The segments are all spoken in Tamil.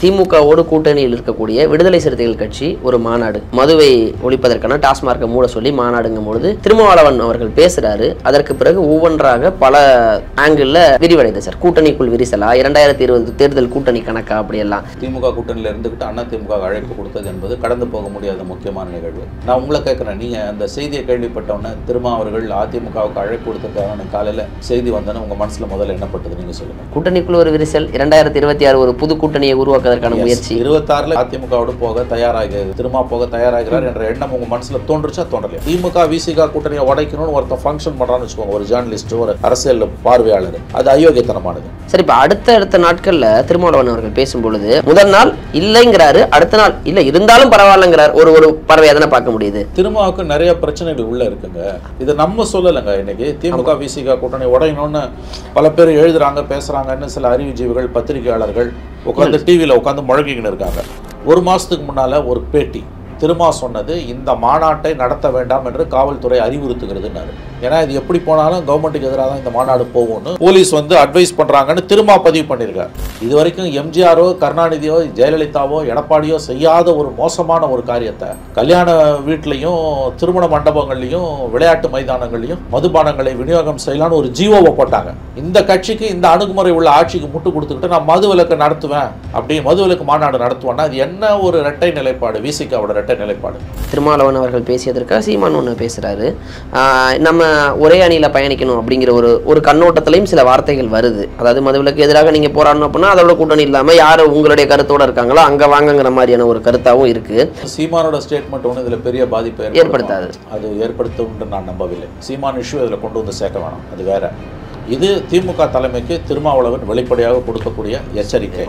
திமுகவோடு கூட்டணியில் இருக்கக்கூடிய விடுதலை சிறுத்தைகள் கட்சி ஒரு மாநாடு மதுவை ஒழிப்பதற்கான டாஸ்மார்க்கை மூட சொல்லி மாநாடுங்கும் பொழுது திருமாவளவன் அவர்கள் பேசுறாரு அதற்கு பிறகு ஒவ்வொன்றாக பல ஆங்கிள் விரிவடைது சார் கூட்டணிக்குள் விரிசலா இரண்டாயிரத்தி இருபது தேர்தல் கூட்டணி கணக்கா அப்படியெல்லாம் திமுக கூட்டணியில் இருந்துக்கிட்டு அண்ணா திமுக அழைப்பு கொடுத்தது என்பது கடந்து போக முடியாத முக்கியமான நிகழ்வு நான் உங்களை கேட்குறேன் நீங்கள் அந்த செய்தியை கேள்விப்பட்டவுடனே திருமா அவர்கள் அதிமுகவுக்கு அழைப்பு கொடுத்ததுக்காக காலையில் செய்தி வந்தோன்னே உங்கள் மனசில் முதல்ல என்னப்பட்டது நீங்கள் சொல்லுங்கள் கூட்டணிக்குள் ஒரு விரிசல் இரண்டாயிரத்தி இருபத்தி ஆறு ஒரு புது கூட்டணியை உருவாக்குவதற்கான முயற்சி இருபத்தாறுல அதிமுகவோடு போக தயாராகிறது திருமா போக தயாராகிறார் என்ற எண்ணம் உங்க மனசுல தோன்றுச்சா தோன்றலையா திமுக விசிக கூட்டணியை உடைக்கணும்னு ஒருத்தன் ஃபங்க்ஷன் பண்றான்னு வச்சுக்கோங்க ஒரு ஜேர்னலிஸ்ட் ஒரு அரசியல் பார்வையாளர் அது அயோக்கியத்தனமானது சரி இப்போ அடுத்த அடுத்த நாட்கள்ல திருமாவளவன் அவர்கள் பேசும் பொழுது முதல் நாள் இல்லைங்கிறாரு அடுத்த நாள் இல்ல இருந்தாலும் பரவாயில்லைங்கிறார் ஒரு ஒரு பறவை தானே பார்க்க முடியுது திருமாவுக்கு நிறைய பிரச்சனைகள் உள்ள இருக்குங்க இது நம்ம சொல்லலைங்க இன்னைக்கு திமுக விசிக கூட்டணி உடையணும்னு பல பேர் எழுதுறாங்க பேசுறாங்கன்னு சில அறிவுஜீவிகள் பத்திரிகையாளர்கள் உட்காந்து டிவியில் உட்காந்து முழங்கிக்கின்னு இருக்காங்க ஒரு மாசத்துக்கு முன்னால ஒரு பேட்டி திருமா சொன்னது இந்த மாநாட்டை நடத்த வேண்டாம் என்று காவல்துறை அறிவுறுத்துகிறதுன்னாரு ஏன்னா இது எப்படி போனாலும் கவர்மெண்ட்டுக்கு எதிராக தான் இந்த மாநாடு போகும்னு போலீஸ் வந்து அட்வைஸ் பண்றாங்கன்னு திருமா பதிவு பண்ணியிருக்காரு இது வரைக்கும் எம்ஜிஆரோ கருணாநிதியோ ஜெயலலிதாவோ எடப்பாடியோ செய்யாத ஒரு மோசமான ஒரு காரியத்தை கல்யாண வீட்லையும் திருமண மண்டபங்கள்லையும் விளையாட்டு மைதானங்கள்லையும் மதுபானங்களை விநியோகம் செய்யலாம்னு ஒரு ஜீவோவை போட்டாங்க இந்த கட்சிக்கு இந்த அணுகுமுறை உள்ள ஆட்சிக்கு முட்டு கொடுத்துக்கிட்டு நான் மது விலக்கு நடத்துவேன் அப்படி மது விலக்கு மாநாடு நடத்துவேன்னா அது என்ன ஒரு இரட்டை நிலைப்பாடு விசிகாவோட இரட்டை நிலைப்பாடு திருமாவளவன் அவர்கள் பேசியதற்காக சீமான் ஒன்று பேசுறாரு ஆஹ் நம்ம ஒரே அணியில பயணிக்கணும் அப்படிங்கிற ஒரு ஒரு கண்ணோட்டத்திலையும் சில வார்த்தைகள் வருது அதாவது மதுவிலக்கு எதிராக நீங்க போராடணும் அப்படின்னா அதோட கூட்டணி இல்லாம யார் உங்களுடைய கருத்தோட இருக்காங்களோ அங்க வாங்கங்கிற மாதிரியான ஒரு கருத்தாவும் இருக்கு சீமானோட ஸ்டேட்மெண்ட் ஒன்று இதில் பெரிய பாதிப்பை ஏற்படுத்தாது. அது ஏற்படுத்தும்னு நான் நம்பவில்லை சீமான் இஷ்யூ இதில் கொண்டு வந்து சேர்க்க வேணாம் அது வேற இது திமுக தலைமைக்கு திருமாவளவன் வெளிப்படையாக கொடுக்கக்கூடிய எச்சரிக்கை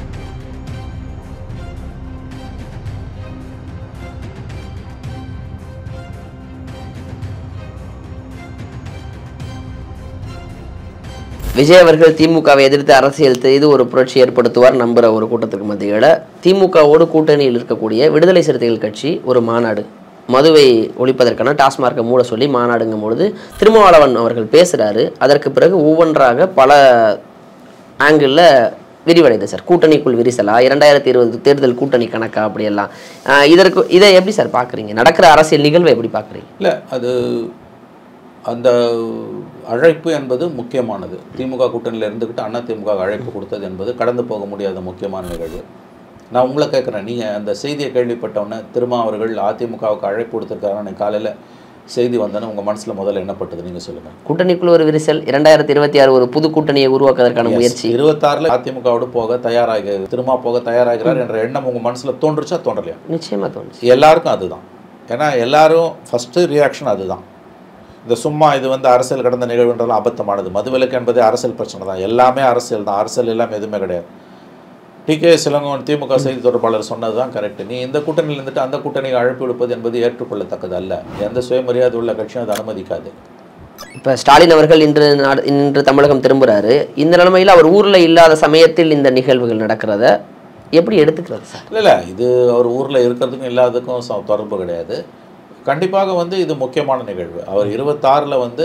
விஜய் அவர்கள் திமுகவை எதிர்த்து அரசியல் செய்து ஒரு புரட்சி ஏற்படுத்துவார் நம்புற ஒரு கூட்டத்துக்கு மத்தியில் திமுகவோடு கூட்டணியில் இருக்கக்கூடிய விடுதலை சிறுத்தைகள் கட்சி ஒரு மாநாடு மதுவை ஒழிப்பதற்கான டாஸ்மார்க்கை மூட சொல்லி மாநாடுங்கும் பொழுது திருமாவளவன் அவர்கள் பேசுறாரு அதற்கு பிறகு ஒவ்வொன்றாக பல ஆங்கிளில் விரிவடைது சார் கூட்டணிக்குள் விரிசலா இரண்டாயிரத்தி இருபது தேர்தல் கூட்டணி கணக்கா அப்படியெல்லாம் ஆஹ் இதற்கு இதை எப்படி சார் பார்க்குறீங்க நடக்கிற அரசியல் நிகழ்வை எப்படி பார்க்குறீங்க இல்லை அது அந்த அழைப்பு என்பது முக்கியமானது திமுக கூட்டணியில் இருந்துக்கிட்டு அண்ணா திமுக அழைப்பு கொடுத்தது என்பது கடந்து போக முடியாத முக்கியமான நிகழ்வு நான் உங்களை கேட்குறேன் நீங்கள் அந்த செய்தியை கேள்விப்பட்டவுடனே திருமா அவர்கள் அதிமுகவுக்கு அழைப்பு கொடுத்துருக்காங்க காலையில் செய்தி வந்தோன்னே உங்கள் மனசில் முதல்ல என்னப்பட்டது நீங்கள் சொல்லுங்கள் கூட்டணிக்குள் ஒரு விரிசல் இரண்டாயிரத்தி இருபத்தி ஆறு ஒரு புது கூட்டணியை உருவாக்குவதற்கான முயற்சி இருபத்தாறுல அதிமுகவோடு போக தயாராக திருமா போக தயாராகிறார் என்ற எண்ணம் உங்கள் மனசில் தோன்றுச்சா தோன்றலையா நிச்சயமா தோணுச்சு எல்லாருக்கும் அதுதான் ஏன்னா எல்லாரும் ஃபஸ்ட்டு ரியாக்ஷன் அதுதான் இந்த சும்மா இது வந்து அரசியல் கடந்த நிகழ்வுன்றலாம் அபத்தமானது மதுவிலக்கு என்பதே அரசியல் பிரச்சனை தான் எல்லாமே அரசியல் தான் அரசியல் இல்லாமல் எதுவுமே கிடையாது டி கே சிலங்கோன் திமுக செய்தி தொடர்பாளர் சொன்னது தான் கரெக்ட் நீ இந்த கூட்டணியில் இருந்துட்டு அந்த கூட்டணிக்கு அழைப்பு விடுப்பது என்பது ஏற்றுக்கொள்ளத்தக்கது அல்ல எந்த சுயமரியாதை உள்ள கட்சியும் அதை அனுமதிக்காது இப்போ ஸ்டாலின் அவர்கள் இன்று நாடு இன்று தமிழகம் திரும்புறாரு இந்த நிலைமையில் அவர் ஊர்ல இல்லாத சமயத்தில் இந்த நிகழ்வுகள் நடக்கிறத எப்படி எடுத்துக்கிறது சார் இல்லை இல்லை இது அவர் ஊரில் இருக்கிறதுக்கும் இல்லாததுக்கும் ச- தொடர்பு கிடையாது கண்டிப்பாக வந்து இது முக்கியமான நிகழ்வு அவர் இருபத்தாறில் வந்து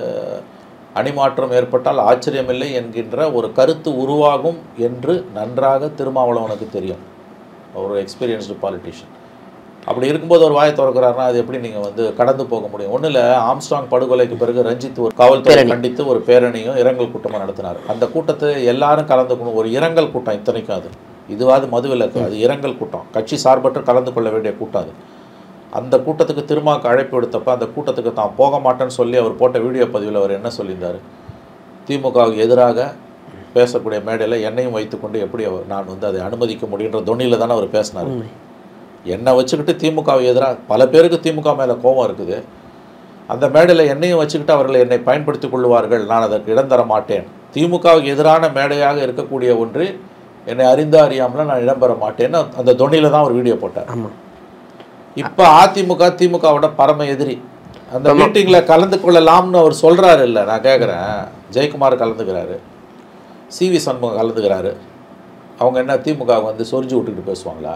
அணிமாற்றம் ஏற்பட்டால் ஆச்சரியமில்லை என்கின்ற ஒரு கருத்து உருவாகும் என்று நன்றாக திருமாவளவனுக்கு தெரியும் ஒரு எக்ஸ்பீரியன்ஸ்டு பாலிட்டிஷியன் அப்படி இருக்கும்போது ஒரு வாயை திறக்கிறாருன்னா அது எப்படி நீங்கள் வந்து கடந்து போக முடியும் ஒன்றும் இல்லை ஆம்ஸ்ட்ராங் படுகொலைக்கு பிறகு ரஞ்சித் ஒரு காவல்துறை பேரணி. கண்டித்து ஒரு பேரணியும் இரங்கல் கூட்டமும் நடத்தினார் அந்த கூட்டத்தை எல்லாரும் கலந்துக்கணும் ஒரு இரங்கல் கூட்டம் இத்தனைக்கும் அது இதுவாது மதுவிலக்கு அது இரங்கல் கூட்டம் கட்சி சார்பற்று கலந்து கொள்ள வேண்டிய கூட்டம் அது அந்த கூட்டத்துக்கு திருமாக்கு அழைப்பு விடுத்தப்ப அந்த கூட்டத்துக்கு தான் போக மாட்டேன்னு சொல்லி அவர் போட்ட வீடியோ பதிவில் அவர் என்ன சொல்லியிருந்தார் திமுகவுக்கு எதிராக பேசக்கூடிய மேடையில் என்னையும் வைத்துக்கொண்டு எப்படி அவர் நான் வந்து அதை அனுமதிக்க முடியுன்ற தொனியில் தானே அவர் பேசினார் உண்மை என்னை வச்சுக்கிட்டு திமுகவை எதிராக பல பேருக்கு திமுக மேலே கோபம் இருக்குது அந்த மேடையில் என்னையும் வச்சுக்கிட்டு அவர்கள் என்னை பயன்படுத்திக் கொள்வார்கள் நான் அதற்கு இடம் தர மாட்டேன் திமுகவுக்கு எதிரான மேடையாக இருக்கக்கூடிய ஒன்று என்னை அறிந்தா அறியாமல் நான் இடம்பெற மாட்டேன்னு அந்த தொனியில் தான் ஒரு வீடியோ போட்டார் ஆமா இப்போ அதிமுக திமுகவோட பரம எதிரி அந்த மீட்டிங்கில் கலந்து கொள்ளலாம்னு அவர் சொல்கிறாரு இல்லை நான் கேட்குறேன் ஜெயக்குமார் கலந்துக்கிறாரு சிவி சண்முகம் கலந்துக்கிறாரு அவங்க என்ன திமுக வந்து சொரிஞ்சு விட்டுக்கிட்டு பேசுவாங்களா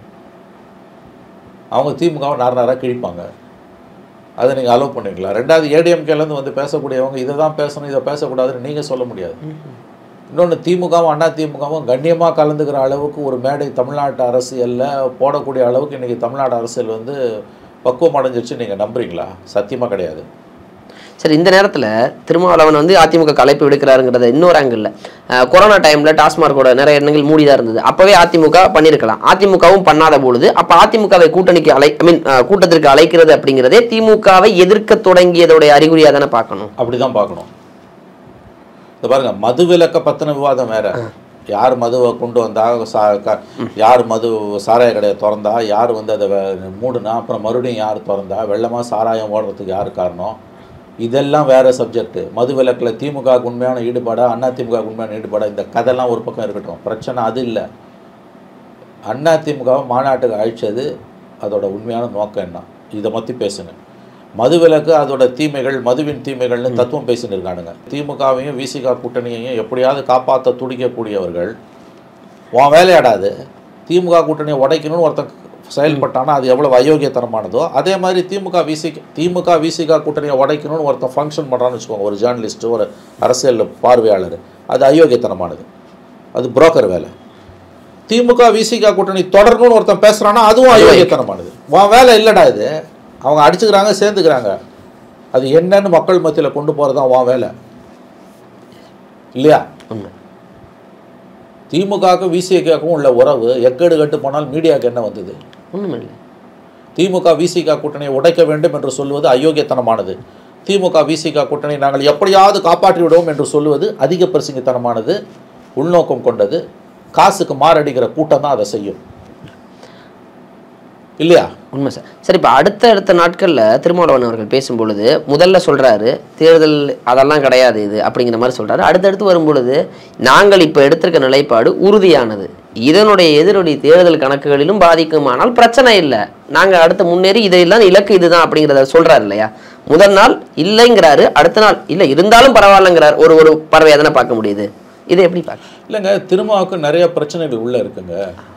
அவங்க திமுகவை நார் நாராக கிழிப்பாங்க அதை நீங்கள் அலோவ் பண்ணுவீங்களா ரெண்டாவது ஏடிஎம்கேலேருந்து வந்து பேசக்கூடியவங்க இதை தான் பேசணும் இதை பேசக்கூடாதுன்னு நீங்கள் சொல்ல முடியாது இன்னொன்று திமுகவும் அண்ணா திமுகவும் கண்ணியமாக கலந்துக்கிற அளவுக்கு ஒரு மேடை தமிழ்நாட்டு அரசியலில் போடக்கூடிய அளவுக்கு இன்றைக்கி தமிழ்நாடு அரசியல் வந்து பக்குவம் அடைஞ்சிருச்சு நீங்கள் நம்புறீங்களா சத்தியமாக கிடையாது சரி இந்த நேரத்தில் திருமாவளவன் வந்து அதிமுக கலைப்பு விடுக்கிறாருங்கிறத இன்னொரு ஆங்கிள் கொரோனா டைமில் டாஸ்மார்க்கோட நிறைய எண்ணங்கள் மூடி தான் இருந்தது அப்போவே அதிமுக பண்ணியிருக்கலாம் அதிமுகவும் பண்ணாத பொழுது அப்போ அதிமுகவை கூட்டணிக்கு அழை ஐ மீன் கூட்டத்திற்கு அழைக்கிறது அப்படிங்கிறதே திமுகவை எதிர்க்க தொடங்கியதோடைய அறிகுறியாக தானே பார்க்கணும் அப்படி தான் பார்க்கணும் இந்த பாருங்க மது விலக்க பற்றின விவாதம் வேற யார் மதுவை கொண்டு வந்தா சா க- யார் மது சாராய கடையை திறந்தா யார் வந்து அதை வே- மூடுனா அப்புறம் மறுபடியும் யார் திறந்தா வெள்ளமாக சாராயம் ஓடுறதுக்கு யார் காரணம் இதெல்லாம் வேற சப்ஜெக்ட் மது விலக்கில் திமுக உண்மையான ஈடுபாடா அண்ணா திமுக உண்மையான ஈடுபாடா இந்த கதைலாம் ஒரு பக்கம் இருக்கட்டும் பிரச்சனை அது இல்லை அண்ணா திமுகவை மாநாட்டுக்கு அழைச்சது அதோட உண்மையான நோக்கம் என்ன இதை பற்றி பேசுங்க மதுவிலக்கு அதோட தீமைகள் மதுவின் தீமைகள்னு தத்துவம் பேசின்னு இருக்கானுங்க திமுகவையும் விசிகா கூட்டணியையும் எப்படியாவது காப்பாற்ற துடிக்கக்கூடியவர்கள் உன் வேலையாடாது திமுக கூட்டணியை உடைக்கணும்னு ஒருத்தன் செயல்பட்டானா அது எவ்வளவு அயோக்கியத்தனமானதோ அதே மாதிரி திமுக விசி திமுக விசிகா கூட்டணியை உடைக்கணும்னு ஒருத்தன் ஃபங்க்ஷன் பண்ணுறான்னு வச்சுக்கோங்க ஒரு ஜேர்னலிஸ்ட் ஒரு அரசியல் பார்வையாளர் அது அயோக்கியத்தனமானது அது புரோக்கர் வேலை திமுக விசிகா கூட்டணி தொடரணும்னு ஒருத்தன் பேசுறானா அதுவும் அயோக்கியத்தனமானது உன் வேலை இல்லைடா இது அவங்க அடிச்சுக்கிறாங்க சேர்ந்துக்கிறாங்க அது என்னன்னு மக்கள் மத்தியில் கொண்டு போகிறது தான் உன் வேலை இல்லையா உண்மை திமுகவுக்கும் விசிகாவுக்கும் உள்ள உறவு எக்கேடு கட்டு போனால் மீடியாவுக்கு என்ன வந்தது ஒன்றும் இல்லை திமுக விசிகா கூட்டணியை உடைக்க வேண்டும் என்று சொல்வது அயோக்கியத்தனமானது திமுக விசிகா கூட்டணி நாங்கள் எப்படியாவது காப்பாற்றி விடுவோம் என்று சொல்லுவது அதிக பிரசங்கித்தனமானது உள்நோக்கம் கொண்டது காசுக்கு மாரடிக்கிற கூட்டம் தான் அதை செய்யும் இல்லையா உண்மை சார் சரி இப்போ அடுத்த அடுத்த நாட்களில் திருமாவளவன் அவர்கள் பேசும் பொழுது முதல்ல சொல்கிறாரு தேர்தல் அதெல்லாம் கிடையாது இது அப்படிங்கிற மாதிரி சொல்கிறாரு அடுத்தடுத்து வரும் பொழுது நாங்கள் இப்போ எடுத்திருக்க நிலைப்பாடு உறுதியானது இதனுடைய எதிரொலி தேர்தல் கணக்குகளிலும் பாதிக்குமானால் பிரச்சனை இல்லை நாங்கள் அடுத்து முன்னேறி இதெல்லாம் இலக்கு இதுதான் அப்படிங்கிறத சொல்கிறாரு இல்லையா முதல் நாள் இல்லைங்கிறாரு அடுத்த நாள் இல்லை இருந்தாலும் பரவாயில்லைங்கிறார் ஒரு ஒரு பறவை தானே பார்க்க முடியுது இதை எப்படி பார்க்க இல்லைங்க திருமாவுக்கு நிறைய பிரச்சனைகள் உள்ள இருக்குங்க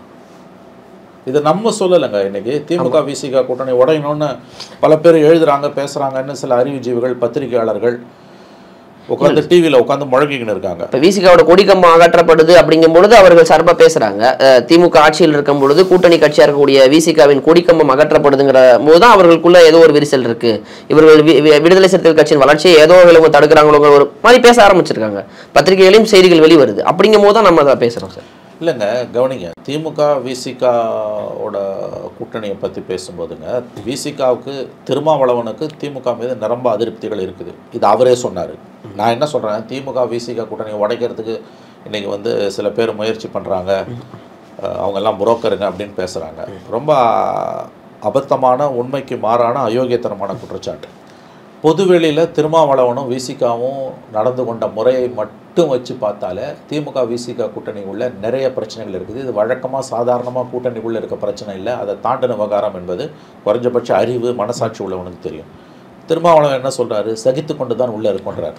இதை நம்ம சொல்லலைங்க இன்னைக்கு திமுக விசிக கூட்டணி உடையணும்னு பல பேர் எழுதுறாங்க பேசுறாங்கன்னு சில அறிவுஜீவிகள் பத்திரிகையாளர்கள் உட்காந்து டிவியில் உட்காந்து முழங்கிக்கின்னு இருக்காங்க இப்போ விசிகாவோட கொடிக்கம்பம் அகற்றப்படுது அப்படிங்கும் பொழுது அவர்கள் சார்பாக பேசுறாங்க அஹ் திமுக ஆட்சியில் இருக்கும் பொழுது கூட்டணி கட்சியாக இருக்கக்கூடிய விசிகாவின் கொடிக்கம்பம் அகற்றப்படுதுங்கிற போது தான் அவர்களுக்குள்ள ஏதோ ஒரு விரிசல் இருக்கு இவர்கள் வி- வி- விடுதலை சிறுத்தைகள் கட்சியின் வளர்ச்சியை ஏதோ இவங்க தடுக்கிறாங்களோங்கிற ஒரு மாதிரி பேச ஆரம்பிச்சிருக்காங்க பத்திரிகைகளையும் செய்திகள் வெளிவருது அப்படிங்கும் போது தான் நம்ம அதை பேசுறோம் சார் இல்லைங்க கவனிங்க திமுக விசிகாவோட கூட்டணியை பற்றி பேசும்போதுங்க விசிகாவுக்கு திருமாவளவனுக்கு திமுக மீது நிரம்ப அதிருப்திகள் இருக்குது இது அவரே சொன்னார் நான் என்ன சொல்கிறேன் திமுக விசிகா கூட்டணியை உடைக்கிறதுக்கு இன்றைக்கி வந்து சில பேர் முயற்சி பண்ணுறாங்க அவங்கெல்லாம் புரோக்கருங்க அப்படின்னு பேசுகிறாங்க ரொம்ப அபத்தமான உண்மைக்கு மாறான அயோக்கியத்தனமான குற்றச்சாட்டு பொதுவெளியில் திருமாவளவனும் விசிகாவும் நடந்து கொண்ட முறையை மட்டும் வச்சு பார்த்தாலே திமுக விசிகா கூட்டணி உள்ள நிறைய பிரச்சனைகள் இருக்குது இது வழக்கமாக சாதாரணமாக கூட்டணிக்குள்ளே இருக்க பிரச்சனை இல்லை அதை தாண்டின விவகாரம் என்பது குறைஞ்சபட்ச அறிவு மனசாட்சி உள்ளவனுக்கு தெரியும் திருமாவளவன் என்ன சொல்றாரு சகித்து கொண்டு தான் உள்ளே இருக்கின்றார்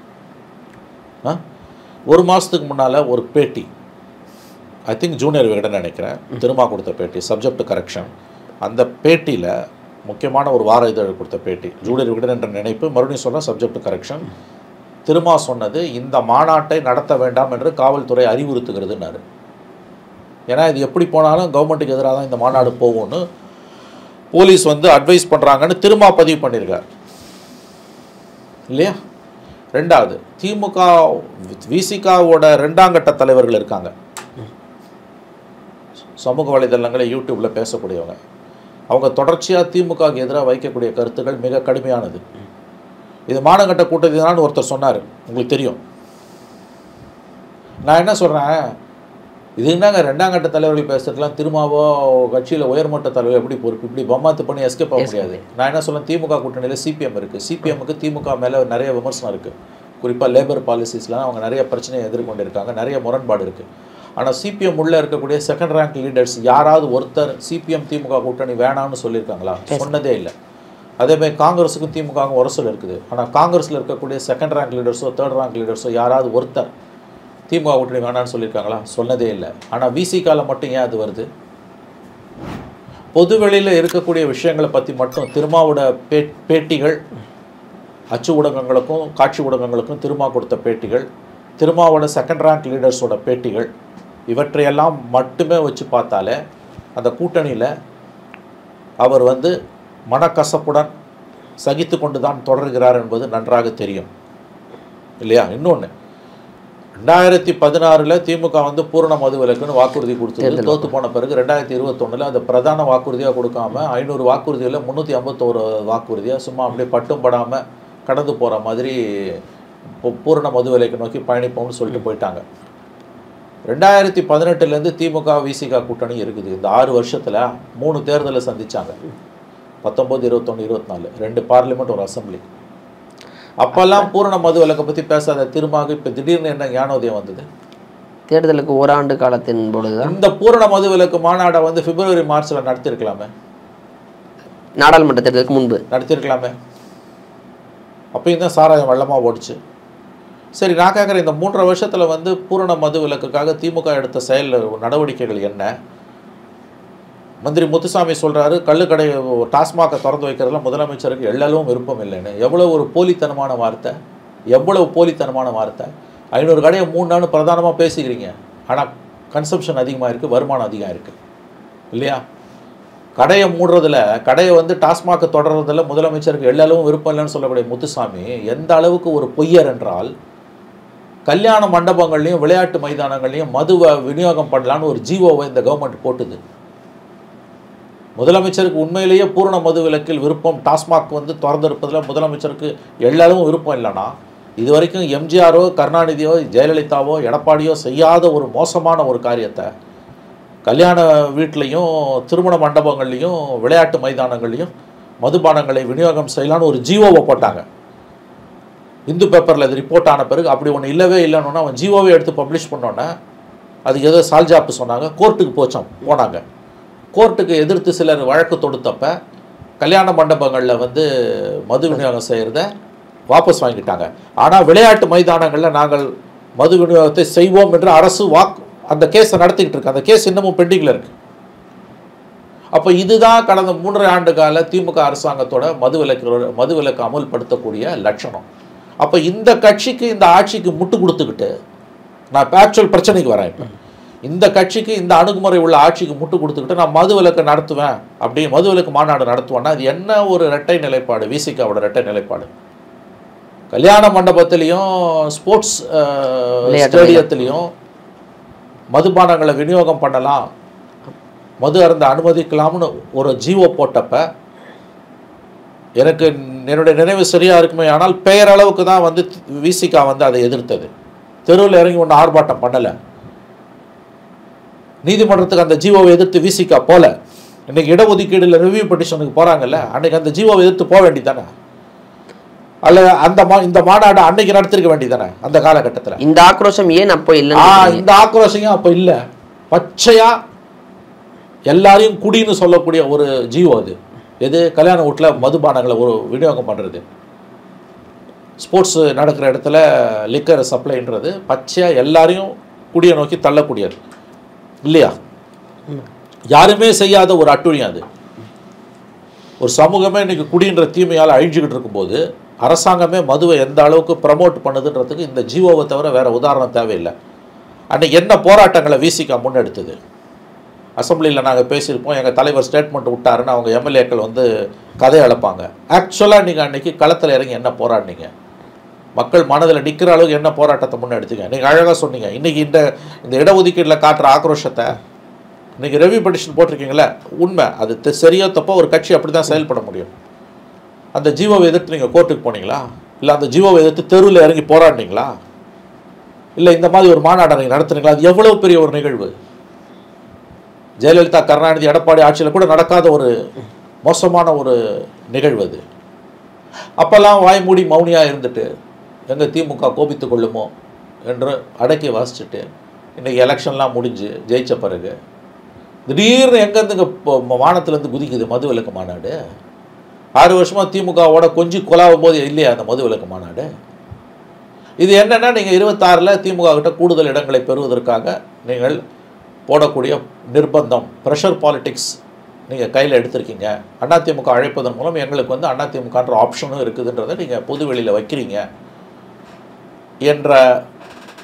ஆ ஒரு மாதத்துக்கு முன்னால் ஒரு பேட்டி ஐ திங்க் ஜூனியர் விகடன் நினைக்கிறேன் திருமா கொடுத்த பேட்டி சப்ஜெக்ட் கரெக்ஷன் அந்த பேட்டியில் முக்கியமான ஒரு வார இதழ் கொடுத்த பேட்டி ஜூனியர் விகடன் என்ற நினைப்பு மறுபடியும் சொல்ல சப்ஜெக்ட் கரெக்ஷன் திருமா சொன்னது இந்த மாநாட்டை நடத்த வேண்டாம் என்று காவல்துறை அறிவுறுத்துகிறதுன்னாரு ஏன்னா இது எப்படி போனாலும் கவர்மெண்ட்டுக்கு எதிராக தான் இந்த மாநாடு போகும்னு போலீஸ் வந்து அட்வைஸ் பண்ணுறாங்கன்னு திருமா பதிவு பண்ணியிருக்கார் இல்லையா ரெண்டாவது திமுக விசிகாவோட ரெண்டாம் கட்ட தலைவர்கள் இருக்காங்க சமூக வலைதளங்களை யூடியூப்பில் பேசக்கூடியவங்க அவங்க தொடர்ச்சியாக திமுகவுக்கு எதிராக வைக்கக்கூடிய கருத்துக்கள் மிக கடுமையானது இது மானங்கட்ட கூட்டத்தினான்னு ஒருத்தர் சொன்னார் உங்களுக்கு தெரியும் நான் என்ன சொல்கிறேன் இது என்னங்க ரெண்டாம் கட்ட தலைவர்கள் பேசுறதுலாம் திருமாவோ கட்சியில் உயர்மட்ட தலைவர் எப்படி பொறுப்பு இப்படி பம்மாத்து பண்ணி எஸ்கேப் ஆக முடியாது நான் என்ன சொல்றேன் திமுக கூட்டணியில் சிபிஎம் இருக்குது சிபிஎம்முக்கு திமுக மேலே நிறைய விமர்சனம் இருக்குது குறிப்பாக லேபர் பாலிசிஸ்லாம் அவங்க நிறைய பிரச்சனையை எதிர்கொண்டிருக்காங்க நிறைய முரண்பாடு இருக்குது ஆனால் சிபிஎம் உள்ளே இருக்கக்கூடிய செகண்ட் ரேங்க் லீடர்ஸ் யாராவது ஒருத்தர் சிபிஎம் திமுக கூட்டணி வேணாம்னு சொல்லியிருக்காங்களா சொன்னதே இல்லை அதேமாதிரி காங்கிரஸுக்கும் திமுகவும் உரசல் இருக்குது ஆனால் காங்கிரஸில் இருக்கக்கூடிய செகண்ட் ரேங்க் லீடர்ஸோ தேர்ட் ரேங்க் லீடர்ஸோ யாராவது ஒருத்தர் திமுக கூட்டணி வேணாம்னு சொல்லியிருக்காங்களா சொன்னதே இல்லை ஆனால் விசிகால மட்டும் ஏன் அது வருது பொதுவெளியில் இருக்கக்கூடிய விஷயங்களை பற்றி மட்டும் திருமாவோட பே பேட்டிகள் அச்சு ஊடகங்களுக்கும் காட்சி ஊடகங்களுக்கும் திருமா கொடுத்த பேட்டிகள் திருமாவோட செகண்ட் ரேங்க் லீடர்ஸோட பேட்டிகள் இவற்றையெல்லாம் மட்டுமே வச்சு பார்த்தாலே அந்த கூட்டணியில் அவர் வந்து மனக்கசப்புடன் சகித்து கொண்டு தான் தொடர்கிறார் என்பது நன்றாக தெரியும் இல்லையா இன்னொன்று ரெண்டாயிரத்தி பதினாறில் திமுக வந்து பூரண மது விலக்குன்னு வாக்குறுதி கொடுத்தது தோத்து போன பிறகு ரெண்டாயிரத்தி இருபத்தொன்னில் அந்த பிரதான வாக்குறுதியாக கொடுக்காம ஐநூறு வாக்குறுதியில் முந்நூற்றி ஐம்பத்தோரு வாக்குறுதியாக சும்மா அப்படியே பட்டும் படாமல் கடந்து போகிற மாதிரி பூ- பூரண மது விலைக்கு நோக்கி பயணிப்போம்னு சொல்லிட்டு போயிட்டாங்க ரெண்டாயிரத்தி பதினெட்டுலேருந்து திமுக விசிக கூட்டணி இருக்குது இந்த ஆறு வருஷத்தில் மூணு தேர்தலை சந்திச்சாங்க பத்தொம்போது இருபத்தொன்று இருபத்தி நாலு ரெண்டு பார்லிமெண்ட் ஒரு அசெம்பிளி அப்போல்லாம் பூரண மது விலக்கை பற்றி பேசாத திருமாக இப்போ திடீர்னு என்ன ஞானோதயம் வந்தது தேர்தலுக்கு ஓராண்டு காலத்தின் பொழுதுதான் இந்த பூரண மது விலக்கு மாநாடை வந்து பிப்ரவரி மார்ச்சில் நடத்திருக்கலாமே நாடாளுமன்ற தேர்தலுக்கு முன்பு நடத்திருக்கலாமே அப்பயும் தான் சாராயம் வெள்ளமாக ஓடிச்சு சரி நான் கேட்குறேன் இந்த மூன்றரை வருஷத்தில் வந்து பூரண மது விலக்குக்காக திமுக எடுத்த செயல் நடவடிக்கைகள் என்ன மந்திரி முத்துசாமி சொல்கிறாரு கள்ளுக்கடை டாஸ்மாகை திறந்து வைக்கிறதுல முதலமைச்சருக்கு எள்ளளவும் விருப்பம் இல்லைன்னு எவ்வளோ ஒரு போலித்தனமான வார்த்தை எவ்வளவு போலித்தனமான வார்த்தை ஐநூறு கடையை மூணு நாள் பிரதானமாக பேசிக்கிறீங்க ஆனால் கன்சம்ஷன் அதிகமாக இருக்குது வருமானம் அதிகம் இருக்குது இல்லையா கடையை மூடுறதுல கடையை வந்து டாஸ்மாக் தொடர்றதுல முதலமைச்சருக்கு எள்ளளவும் விருப்பம் இல்லைன்னு சொல்லக்கூடிய முத்துசாமி எந்த அளவுக்கு ஒரு பொய்யர் என்றால் கல்யாண மண்டபங்கள்லையும் விளையாட்டு மைதானங்கள்லையும் மதுவை விநியோகம் பண்ணலான்னு ஒரு ஜீவோவை இந்த கவர்மெண்ட் போட்டுது முதலமைச்சருக்கு உண்மையிலேயே பூரண மது விலக்கில் விருப்பம் டாஸ்மாக் வந்து திறந்திருப்பதில் முதலமைச்சருக்கு எள்ளளவும் விருப்பம் இல்லைன்னா இது வரைக்கும் எம்ஜிஆரோ கருணாநிதியோ ஜெயலலிதாவோ எடப்பாடியோ செய்யாத ஒரு மோசமான ஒரு காரியத்தை கல்யாண வீட்லேயும் திருமண மண்டபங்கள்லையும் விளையாட்டு மைதானங்கள்லையும் மதுபானங்களை விநியோகம் செய்யலான்னு ஒரு ஜீவோவை போட்டாங்க இந்து பேப்பரில் இது ரிப்போர்ட் ஆன பிறகு அப்படி ஒன்று இல்லவே இல்லைன்னு அவன் ஜீவோவை எடுத்து பப்ளிஷ் பண்ணோன்னே அதுக்கு ஏதோ சால்ஜாப்பு சொன்னாங்க கோர்ட்டுக்கு போச்சோம் போனாங்க கோர்ட்டுக்கு எதிர்த்து சிலர் வழக்கு தொடுத்தப்ப கல்யாண மண்டபங்களில் வந்து மது விநியோகம் செய்கிறத வாபஸ் வாங்கிட்டாங்க ஆனால் விளையாட்டு மைதானங்களில் நாங்கள் மது விநியோகத்தை செய்வோம் என்று அரசு வாக்கு அந்த கேஸை நடத்திக்கிட்டு இருக்கு அந்த கேஸ் இன்னமும் பெண்டிங்கில் இருக்கு அப்போ இதுதான் கடந்த மூன்றரை ஆண்டு கால திமுக அரசாங்கத்தோட மது விலக்கு மது விலக்கு அமல்படுத்தக்கூடிய லட்சணம் அப்போ இந்த கட்சிக்கு இந்த ஆட்சிக்கு முட்டு கொடுத்துக்கிட்டு நான் இப்போ ஆக்சுவல் பிரச்சனைக்கு வரேன் இப்போ இந்த கட்சிக்கு இந்த அணுகுமுறை உள்ள ஆட்சிக்கு முட்டு கொடுத்துக்கிட்டு நான் மது விலக்கு நடத்துவேன் அப்படி மது விலக்கு மாநாடு நடத்துவேன்னா அது என்ன ஒரு இரட்டை நிலைப்பாடு விசிகாவோட இரட்டை நிலைப்பாடு கல்யாண மண்டபத்திலையும் ஸ்போர்ட்ஸ் விளையாட்டு ஸ்டேடியத்திலையும் மதுபானங்களை விநியோகம் பண்ணலாம் மது அருந்த அனுமதிக்கலாம்னு ஒரு ஜீவோ போட்டப்ப எனக்கு என்னுடைய நினைவு சரியா இருக்குமே ஆனால் பெயரளவுக்கு தான் வந்து விசிகா வந்து அதை எதிர்த்தது தெருவில் இறங்கி ஒன்று ஆர்ப்பாட்டம் பண்ணலை நீதிமன்றத்துக்கு அந்த ஜீவோவை எதிர்த்து விசிகா போல இன்னைக்கு இடஒதுக்கீடுல ரிவ்யூ பெட்டிஷனுக்கு போறாங்கல்ல அன்னைக்கு அந்த ஜீவோவை எதிர்த்து போக வேண்டியதானே அல்ல அந்த மா இந்த மாநாடு அன்னைக்கு நடத்திருக்க வேண்டியதானே அந்த காலகட்டத்தில் இந்த ஆக்ரோஷம் ஏன் அப்போ ஆ இல்லைன்னு இந்த ஆக்ரோஷம் அப்ப இல்ல பச்சையா எல்லாரையும் குடின்னு சொல்லக்கூடிய ஒரு ஜீவோ அது எது கல்யாண வீட்டில் மதுபானங்களை ஒரு விநியோகம் பண்றது ஸ்போர்ட்ஸ் நடக்கிற இடத்துல லிக்கர் சப்ளைன்றது பச்சையா எல்லாரையும் குடியை நோக்கி தள்ளக்கூடியது இல்லையா யாருமே செய்யாத ஒரு அட்டுழியம் அது ஒரு சமூகமே இன்னைக்கு குடின்ற தீமையால் அழிஞ்சுக்கிட்டு இருக்கும்போது அரசாங்கமே மதுவை எந்த அளவுக்கு ப்ரமோட் பண்ணுதுன்றதுக்கு இந்த ஜீவோவை தவிர வேற உதாரணம் தேவையில்லை அன்னைக்கு என்ன போராட்டங்களை விசிகா முன்னெடுத்தது அசம்பிளியில் நாங்கள் பேசியிருப்போம் எங்கள் தலைவர் ஸ்டேட்மெண்ட் விட்டாருன்னு அவங்க எம்எல்ஏக்கள் வந்து கதை அளப்பாங்க ஆக்சுவலாக நீங்கள் அன்னைக்கு களத்தில் இறங்கி என்ன போராடினீங்க மக்கள் மனதில் நிற்கிற அளவுக்கு என்ன போராட்டத்தை முன்னெடுத்தீங்க நீங்கள் அழகாக சொன்னீங்க இன்றைக்கி இந்த இந்த இடஒதுக்கீட்டில் காட்டுற ஆக்ரோஷத்தை இன்றைக்கி ரெவ்யூ பெட்டிஷன் போட்டிருக்கீங்களே உண்மை அது தெ- சரியோ தப்போ ஒரு கட்சி அப்படி தான் செயல்பட முடியும் அந்த ஜீவோவை எதிர்த்து நீங்கள் கோர்ட்டுக்கு போனீங்களா இல்லை அந்த ஜீவோவை எதிர்த்து தெருவில் இறங்கி போராடினீங்களா இல்லை இந்த மாதிரி ஒரு மாநாட்டை நீங்கள் நடத்துனீங்களா அது எவ்வளோ பெரிய ஒரு நிகழ்வு ஜெயலலிதா கருணாநிதி எடப்பாடி ஆட்சியில் கூட நடக்காத ஒரு மோசமான ஒரு நிகழ்வு அது அப்போல்லாம் வாய் மூடி மௌனியாக இருந்துட்டு எங்கள் திமுக கோபித்து கொள்ளுமோ என்று அடக்கி வாசிச்சுட்டு இன்றைக்கி எலெக்ஷன்லாம் முடிஞ்சு ஜெயிச்ச பிறகு திடீர்னு எங்கேருந்து இப்போ வானத்துலேருந்து குதிக்குது மது விலக்கு மாநாடு ஆறு வருஷமாக திமுகவோட கொஞ்சி கொலாவும் போது இல்லையா அந்த மது விலக்கு மாநாடு இது என்னன்னா நீங்கள் இருபத்தாறில் திமுக கிட்ட கூடுதல் இடங்களை பெறுவதற்காக நீங்கள் போடக்கூடிய நிர்பந்தம் ப்ரெஷர் பாலிடிக்ஸ் நீங்கள் கையில் எடுத்திருக்கீங்க அதிமுக அழைப்பதன் மூலம் எங்களுக்கு வந்து அதிமுகன்ற ஆப்ஷனும் இருக்குதுன்றதை நீங்கள் பொது வெளியில் வைக்கிறீங்க என்ற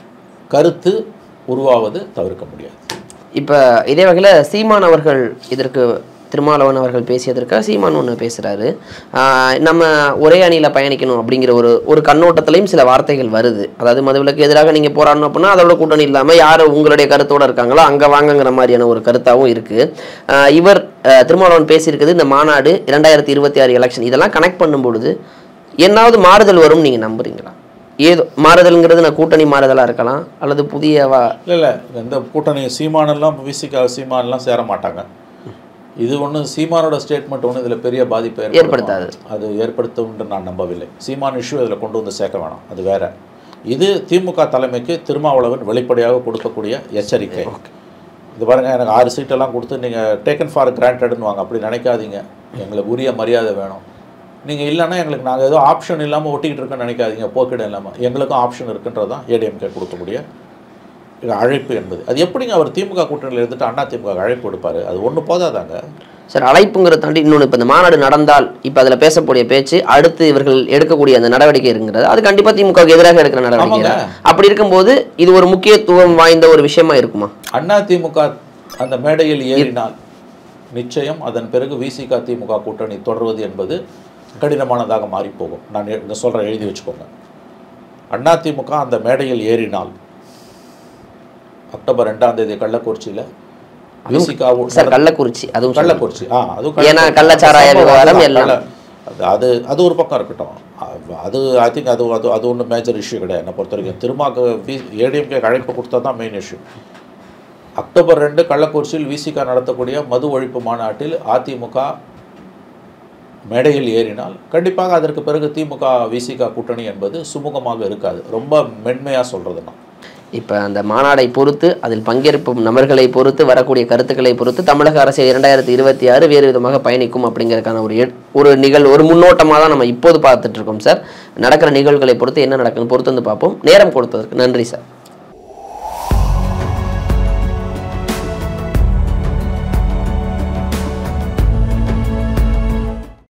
கருத்து உருவாவது தவிர்க்க முடியாது இப்போ இதே வகையில் சீமான் அவர்கள் இதற்கு திருமாவளவன் அவர்கள் பேசியதற்காக சீமான் ஒன்று பேசுகிறாரு நம்ம ஒரே அணியில் பயணிக்கணும் அப்படிங்கிற ஒரு ஒரு கண்ணோட்டத்திலையும் சில வார்த்தைகள் வருது அதாவது மதுவிலக்கு எதிராக நீங்கள் போராடணும் அப்படின்னா அதோட கூட்டணி இல்லாமல் யார் உங்களுடைய கருத்தோட இருக்காங்களோ அங்கே வாங்கங்கிற மாதிரியான ஒரு கருத்தாகவும் இருக்குது இவர் ஆஹ், திருமாவளவன் பேசியிருக்குது இந்த மாநாடு இரண்டாயிரத்தி இருபத்தி ஆறு எலெக்ஷன் இதெல்லாம் கனெக்ட் பண்ணும் பொழுது என்னாவது மாறுதல் வரும்னு நீங்கள் நம்புறீங்களா ஏதோ மாறுதல்ங்கிறது நான் கூட்டணி மாறுதலாக இருக்கலாம் அல்லது புதிய வா இல்லை இல்லை இந்த கூட்டணி சீமானெல்லாம் விசிகா சீமானெல்லாம் சேர மாட்டாங்க இது ஒன்றும் சீமானோட ஸ்டேட்மெண்ட் ஒன்றும் இதில் பெரிய பாதிப்பை ஏற்படுத்தாது. அது ஏற்படுத்தும்னு நான் நம்பவில்லை சீமான் இஷ்யூ இதில் கொண்டு வந்து சேர்க்க வேணாம் அது வேற இது திமுக தலைமைக்கு திருமாவளவன் வெளிப்படையாக கொடுக்கக்கூடிய எச்சரிக்கை இது பாருங்க எனக்கு ஆறு சீட்டெல்லாம் கொடுத்து நீங்கள் டேக்கன் ஃபார் கிராண்டட்னு வாங்க அப்படி நினைக்காதீங்க எங்களுக்கு உரிய மரியாதை வேணும் நீங்கள் இல்லைன்னா எங்களுக்கு நாங்கள் ஏதோ ஆப்ஷன் இல்லாமல் ஒட்டிக்கிட்டு இருக்கோன்னு நினைக்காதீங்க போக்கிடம் இல்லாமல் எங்களுக்கும் ஆப்ஷன் இருக்குன்றது தான் ஏடிஎம்கே கொடுக்கக்கூடிய இது அழைப்பு என்பது அது எப்படிங்க அவர் திமுக கூட்டணியில் இருந்துட்டு அண்ணா திமுக அழைப்பு கொடுப்பாரு அது ஒன்று போதாதாங்க சார் அழைப்புங்கிறத தாண்டி இன்னொன்று இப்போ இந்த மாநாடு நடந்தால் இப்போ அதில் பேசக்கூடிய பேச்சு அடுத்து இவர்கள் எடுக்கக்கூடிய அந்த நடவடிக்கை இருக்கிறது அது கண்டிப்பாக திமுகவுக்கு எதிராக எடுக்கிற நடவடிக்கை ஆமாங்க. தான். அப்படி இருக்கும்போது இது ஒரு முக்கியத்துவம் வாய்ந்த ஒரு விஷயமா இருக்குமா அண்ணா திமுக அந்த மேடையில் ஏறினால் நிச்சயம் அதன் பிறகு விசிக திமுக கூட்டணி தொடர்வது என்பது கடினமானதாக மாறி போகும் நான் எ- இதை சொல்கிறேன் எழுதி வச்சுக்கோங்க அண்ணா திமுக அந்த மேடையில் ஏறினால் அக்டோபர் ரெண்டாம் தேதி கள்ளக்குறிச்சியில் விசிக சார் கள்ளக்குறிச்சி அதுவும் சொல்லுங்க. கள்ளக்குறிச்சி ஆ அது ஏன்னா கள்ளச்சாராய விவகாரம் அதுதான், எல்லாம். கள்ள- அது அது அது ஒரு பக்கம் இருக்கட்டும் அ- அது ஐ திங்க் அது அது அது ஒன்றும் மேஜர் இஷ்யூ கிடையாது என்னை பொறுத்த வரைக்கும் திருமாக்கு வி ஏடிஎம்கே அழைப்பு கொடுத்தா தான் மெயின் இஷ்யூ அக்டோபர் ரெண்டு கள்ளக்குறிச்சியில் விசிகா நடத்தக்கூடிய மது ஒழிப்பு மாநாட்டில் அதிமுக மேடையில் ஏறினால் கண்டிப்பாக அதற்கு பிறகு திமுக விசிகா கூட்டணி என்பது சுமூகமாக இருக்காது ரொம்ப மென்மையாக சொல்கிறது நான் இப்போ அந்த மாநாடை பொறுத்து அதில் பங்கேற்பும் நபர்களை பொறுத்து வரக்கூடிய கருத்துக்களை பொறுத்து தமிழக அரசியல் இரண்டாயிரத்தி இருபத்தி ஆறு வேறு விதமாக பயணிக்கும் அப்படிங்கிறதுக்கான ஒரு எட்- ஒரு நிகழ் ஒரு முன்னோட்டமாக தான் நம்ம இப்போது பார்த்துட்டு இருக்கோம் சார் நடக்கிற நிகழ்வுகளை பொறுத்து என்ன நடக்குன்னு பொறுத்து வந்து பார்ப்போம் நேரம் கொடுத்ததற்கு நன்றி சார்